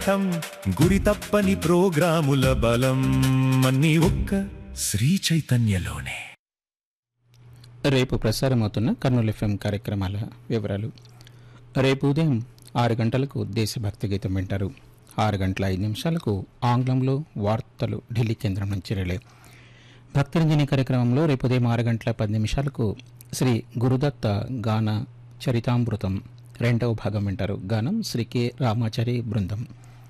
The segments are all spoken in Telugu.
థం గురి తప్పని ప్రోగ్రాముల బలం అన్ని ఒక్క శ్రీ చైతన్యలోనే రేపు ప్రసారమవుతున్న కర్నూలు ఎఫ్ఎం కార్యక్రమాల వివరాలు రేపు ఉదయం ఆరు గంటలకు దేశభక్తి గీతం వింటారు ఆరు గంటల ఐదు నిమిషాలకు ఆంగ్లంలో వార్తలు ఢిల్లీ కేంద్రం నుంచి రిలే భక్తరంజని కార్యక్రమంలో రేపు ఉదయం ఆరు గంటల పది నిమిషాలకు శ్రీ గురుదత్త గాన చరితామృతం రెండవ భాగం వింటారు గానం శ్రీ కె రామాచారి బృందం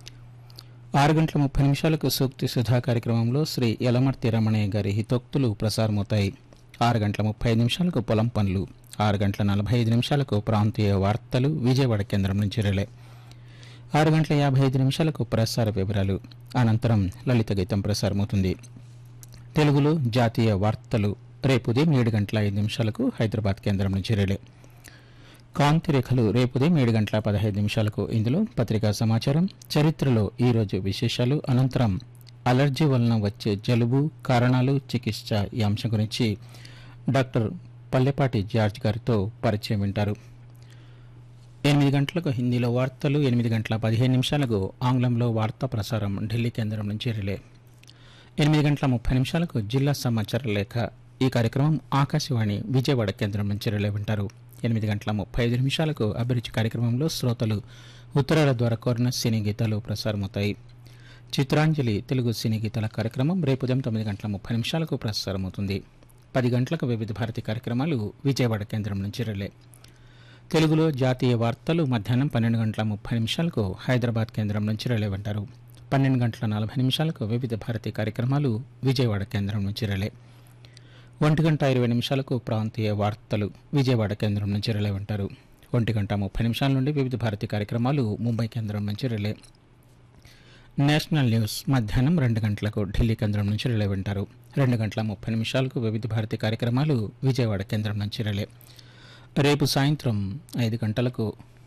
ఆరు గంటల ముప్పై నిమిషాలకు సూక్తి సుధా కార్యక్రమంలో శ్రీ యలమర్తి రమణయ్య గారి హితోక్తులు ప్రసారమవుతాయి ఆరు గంటల ముప్పై ఐదు నిమిషాలకు పొలం పనులు ఆరు గంటల నలభై ఐదు నిమిషాలకు ప్రాంతీయ వార్తలు విజయవాడ కేంద్రం నుంచి రిలే ఆరు గంటల యాభై ఐదు నిమిషాలకు ప్రసార వివరాలు అనంతరం లలిత గీతం ప్రసారమవుతుంది తెలుగులో జాతీయ వార్తలు రేపు ఉదయం ఏడు గంటల ఐదు నిమిషాలకు హైదరాబాద్ కేంద్రం నుంచి రిలే కాంతి రేఖలు రేపు ఉదయం ఏడు గంటల పదహైదు నిమిషాలకు ఇందులో పత్రికా సమాచారం చరిత్రలో ఈరోజు విశేషాలు అనంతరం అలర్జీ వలన వచ్చే జలుబు కారణాలు చికిత్స ఈ అంశం గురించి డాక్టర్ పల్లెపాటి జార్జ్ గారితో పరిచయం వింటారు ఎనిమిది గంటలకు హిందీలో వార్తలు ఎనిమిది గంటల పదిహేను నిమిషాలకు ఆంగ్లంలో వార్తా ప్రసారం ఢిల్లీ కేంద్రం నుంచి రిలే ఎనిమిది గంటల ముప్పై నిమిషాలకు జిల్లా సమాచార లేఖ ఈ కార్యక్రమం ఆకాశవాణి విజయవాడ కేంద్రం నుంచి రిలే వింటారు ఎనిమిది గంటల ముప్పై ఐదు నిమిషాలకు అభిరుచి కార్యక్రమంలో శ్రోతలు ఉత్తరాల ద్వారా కోరిన సినీ గీతాలు ప్రసారమవుతాయి చిత్రాంజలి తెలుగు సినీ గీతాల కార్యక్రమం రేపు ఉదయం తొమ్మిది గంటల ముప్పై నిమిషాలకు ప్రసారమవుతుంది పది గంటలకు వివిధ భారతి కార్యక్రమాలు విజయవాడ కేంద్రం నుంచి రిలే తెలుగులో జాతీయ వార్తలు మధ్యాహ్నం పన్నెండు గంటల ముప్పై నిమిషాలకు హైదరాబాద్ కేంద్రం నుంచి రిలే వింటారు పన్నెండు గంటల నలభై నిమిషాలకు వివిధ భారతి కార్యక్రమాలు విజయవాడ కేంద్రం నుంచి రిలే ఒంటి గంట ఇరవై నిమిషాలకు ప్రాంతీయ వార్తలు విజయవాడ కేంద్రం నుంచి రిలే వింటారు ఒంటి గంట ముప్పై నిమిషాల నుండి వివిధ భారతి కార్యక్రమాలు ముంబై కేంద్రం నుంచి రిలే నేషనల్ న్యూస్ మధ్యాహ్నం రెండు గంటలకు ఢిల్లీ కేంద్రం నుంచి రిలే వింటారు రెండు గంటల ముప్పై నిమిషాలకు వివిధ భారతి కార్యక్రమాలు విజయవాడ కేంద్రం నుంచి రిలే రేపు సాయంత్రం ఐదు గంటలకు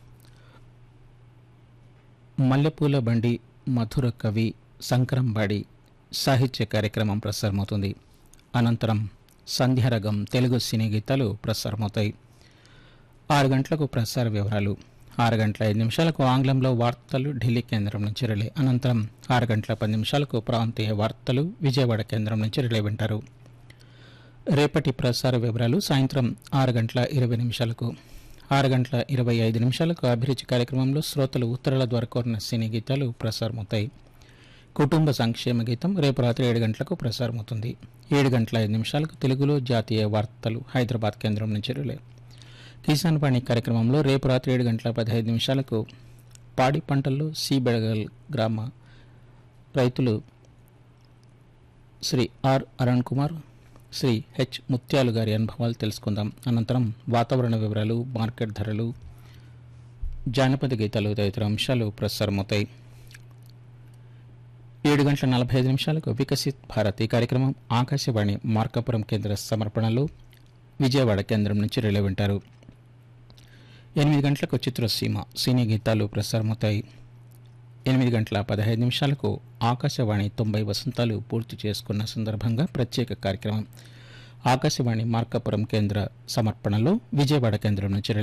మల్లెపూల బండి మధుర కవి సంకరంబాడి సాహిత్య కార్యక్రమం ప్రసారమవుతుంది అనంతరం సంధ్యారగం తెలుగు సినీ గీతాలు ప్రసారమవుతాయి ఆరు గంటలకు ప్రసార వివరాలు ఆరు గంటల ఐదు నిమిషాలకు ఆంగ్లంలో వార్తలు ఢిల్లీ కేంద్రం నుంచి రిలే అనంతరం ఆరు గంటల పది నిమిషాలకు ప్రాంతీయ వార్తలు విజయవాడ కేంద్రం నుంచి రిలే వింటారు రేపటి ప్రసార వివరాలు సాయంత్రం ఆరు గంటల ఇరవై నిమిషాలకు ఆరు గంటల ఇరవై ఐదు నిమిషాలకు అభిరుచి కార్యక్రమంలో శ్రోతలు ఉత్తరాల ద్వారా కోరిన సినీ గీతాలు ప్రసారమవుతాయి కుటుంబ సంక్షేమ గీతం రేపు రాత్రి ఏడు గంటలకు ప్రసారమవుతుంది ఏడు గంటల ఐదు నిమిషాలకు తెలుగులో జాతీయ వార్తలు హైదరాబాద్ కేంద్రం నుంచి రిలే కిసాన్ పాణి కార్యక్రమంలో రేపు రాత్రి ఏడు గంటల పదహైదు నిమిషాలకు పాడి పంటల్లో సీబెడగల్ గ్రామ రైతులు శ్రీ ఆర్ అరుణ్ కుమార్ శ్రీ హెచ్ ముత్యాలు గారి అనుభవాలు తెలుసుకుందాం అనంతరం వాతావరణ వివరాలు మార్కెట్ ధరలు జానపద గీతాలు తదితర అంశాలు ప్రసారమవుతాయి ఏడు గంటల నలభై ఐదు నిమిషాలకు వికసిత్ భారత్ ఈ కార్యక్రమం ఆకాశవాణి మార్కాపురం కేంద్ర సమర్పణలో విజయవాడ కేంద్రం నుంచి రిలే వింటారు ఎనిమిది గంటలకు చిత్రసీమ సినీ గీతాలు ప్రసారమవుతాయి ఎనిమిది గంటల పదహైదు నిమిషాలకు ఆకాశవాణి తొంభై వసంతాలు పూర్తి చేసుకున్న సందర్భంగా ప్రత్యేక కార్యక్రమం ఆకాశవాణి మార్కాపురం కేంద్ర సమర్పణలో విజయవాడ కేంద్రం నుంచి